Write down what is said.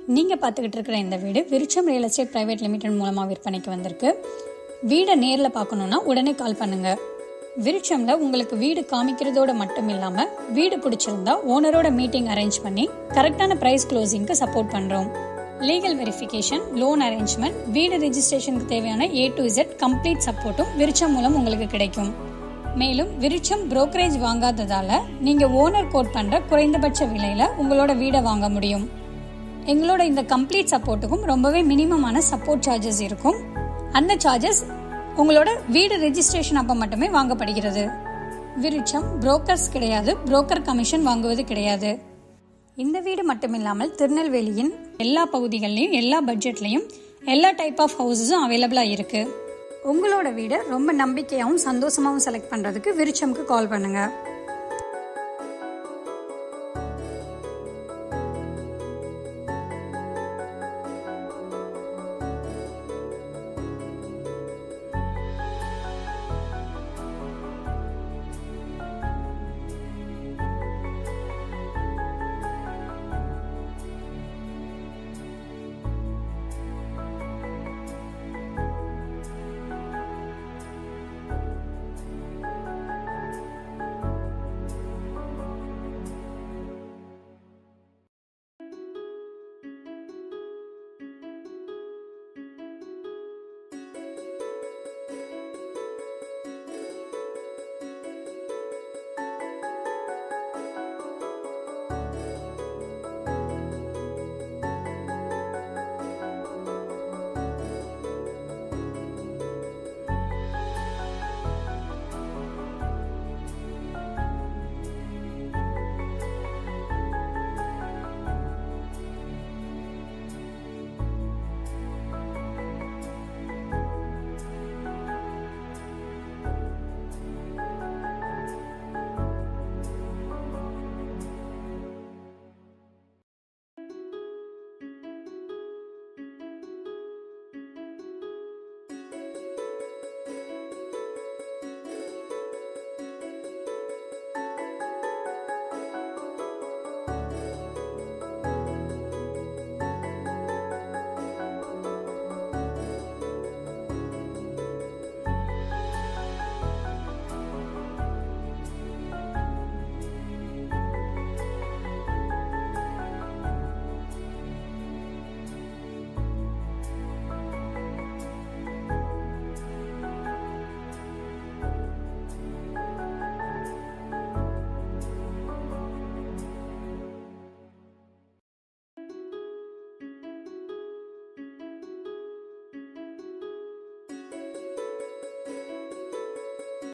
நீங்கள் பார்த்துக்கிட்டு இருக்கிற இந்த வீடு Virutcham real estate private limited மூலமாக விற்பனைக்கு வந்திருக்கு வீடை நேரில் பார்க்கணுன்னா உடனே கால் பண்ணுங்க விருச்சம்ல உங்களுக்கு வீடு காமிக்கிறதோட மட்டும் இல்லாமல் வீடு பிடிச்சிருந்தா ஓனரோட மீட்டிங் அரேஞ்ச் பண்ணி கரெக்டான ப்ரைஸ் க்ளோசிங்க்கு சப்போர்ட் பண்ணுறோம் லீகல் வெரிஃபிகேஷன் லோன் அரேஞ்ச்மெண்ட் வீடு ரெஜிஸ்ட்ரேஷனுக்கு தேவையான ஏ டு இசட் கம்ப்ளீட் சப்போர்ட்டும் விருச்சம் மூலம் உங்களுக்கு கிடைக்கும் மேலும் விருச்சம் brokerage வாங்காததால நீங்க ஓனர் கோட் பண்ற குறைந்தபட்ச விலையில உங்களோட வீடை வாங்க முடியும் எங்களோட இந்த கம்ப்ளீட் சப்போர்ட்டுக்கும் ரொம்பவே மினிமமான சப்போர்ட் சார்ஜஸ் இருக்கும் அந்த சார்ஜஸ் உங்களோட வீடு ரெஜிஸ்ட்ரேஷன் அப்ப மட்டுமே வாங்கப்படுகிறது விருச்சம் புரோக்கர்ஸ் கிடையாது புரோக்கர் கமிஷன் வாங்குவது கிடையாது இந்த வீடு மட்டும் இல்லாமல் திருநெல்வேலியின் எல்லா பகுதிகள்லையும் எல்லா பட்ஜெட்லையும் எல்லா டைப் ஆஃப் ஹவுசஸும் அவைலபிளாக இருக்கு உங்களோட வீடை ரொம்ப நம்பிக்கையாகவும் சந்தோஷமாகவும் செலக்ட் பண்ணுறதுக்கு விருச்சம்க்கு கால் பண்ணுங்க